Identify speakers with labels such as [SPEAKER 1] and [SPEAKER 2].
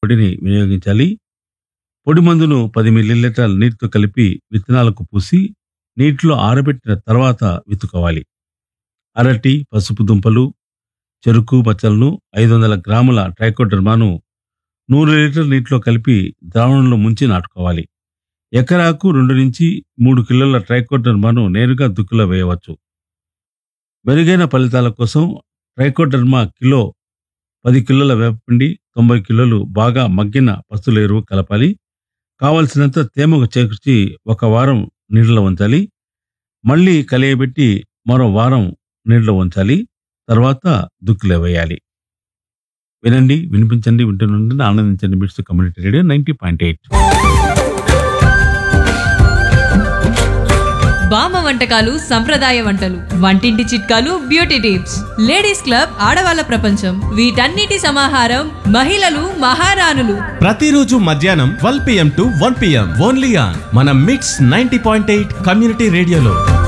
[SPEAKER 1] పొడిని వినియోగించాలి పొడి మందును పది మిల్లీలీటర్ల నీటితో కలిపి విత్తనాలకు పూసి నీటిలో ఆరబెట్టిన తర్వాత విత్తుకోవాలి అరటి పసుపు దుంపలు చెరుకు పచ్చలను ఐదు వందల గ్రాముల ట్రైకోడర్మాను నూరు లీటర్ నీటిలో కలిపి ద్రావణంలో ముంచి నాటుకోవాలి ఎకరాకు రెండు నుంచి మూడు కిలోల ట్రైకోడర్మాను నేరుగా దుక్కులో వేయవచ్చు మెరుగైన ఫలితాల కోసం ట్రైకోడర్మా కిలో పది కిలోల వేపపిండి తొంభై కిలోలు బాగా మగ్గిన పస్తుల ఎరువు కలపాలి కావలసినంత తేమకు చేకూర్చి ఒక వారం నీళ్ళలో ఉంచాలి మళ్ళీ కలియబెట్టి మరో వారం నీళ్ళలో ఉంచాలి తర్వాత దుక్కులో వేయాలి వినండి వినిపించండి వింటున్నండి ఆనందించండి BITS community radio ninety point eight
[SPEAKER 2] బామ్మ వంటకాలు సంప్రదాయ వంటలు వంటింటి చిట్కాలు బ్యూటీ టిప్స్ లేడీస్ క్లబ్ ఆడవాళ్ళ ప్రపంచం వీటన్నిటి సమాహారం మహిళలు మహారాణులు
[SPEAKER 3] ప్రతిరోజు మధ్యాహ్నం twelve PM to one PM only on మన mix ninety point eight community రేడియోలో